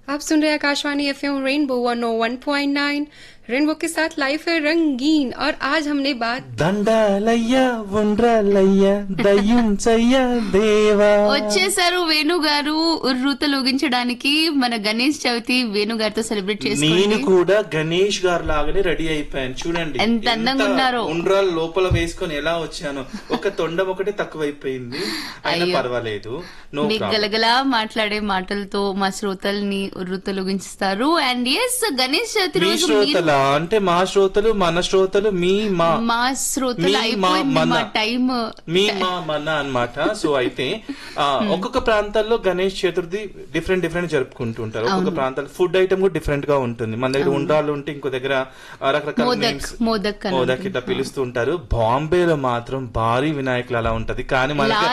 आप सुन रहे हैं Akashvani F M rainbow one O one point nine rainbow के साथ लाइफ है रंगीन और आज हमने बात దండాలయ్యా ఉండ్రాలయ్యా దయ్యం చెయ్య దేవా వచ్చేసారు వేణు గారు ఉర్రూత లొగించడానికి మన గణేష్ చవితి వేణు గారితో సెలబ్రేట్ నేను చేసుకోండి కూడా గణేష్ గారు లాగానే రెడీ అయిపోయాను చూడండి ఎంత అందంగా ఉన్నారో. ఉండ్రాలు లోపల వేసుకొని ఎలా వచ్చాను ఒక తొండం ఒకటి తక్కువైపోయింది అయినా అయ్యో. పర్వాలేదు నో మీకు ప్రాబ్లం గలగలా మాట్లాడే మాటలతో మా శ్రోతల్ని ఉర్రూత లొగించుతారు అండ్ ఎస్ గణేష్ చవితి మీ రోజు మీరు శ్రోతల అంటే మా శ్రోతలు మన శ్రోతలు మీ మా మా శ్రోతలు మీ, మా, అయిపోయింది మన. మా టైం మీ మా మన అన్నమాట సో అయితే ఆ, ఒక్కొక్క ప్రాంతాల్లో గణేష్ చతుర్థి డిఫరెంట్ డిఫరెంట్ జరుపుకుంటూ ఉంటారు ఒక్కొక్క ప్రాంతాల్లో ఫుడ్ ఐటమ్ కూడా డిఫరెంట్ గా ఉంటుంది మన దగ్గర ఉండ్రాలు ఉంటే ఇంకో దగ్గర ఆ, రకరకాల మోదక్ నేమ్స్ మోదక్ అని మోదక్ ఇట్లా పిలుస్తూ ఉంటారు బాంబేలో మాత్రం భారీ వినాయకులు అలా ఉంటది కానీ మనకి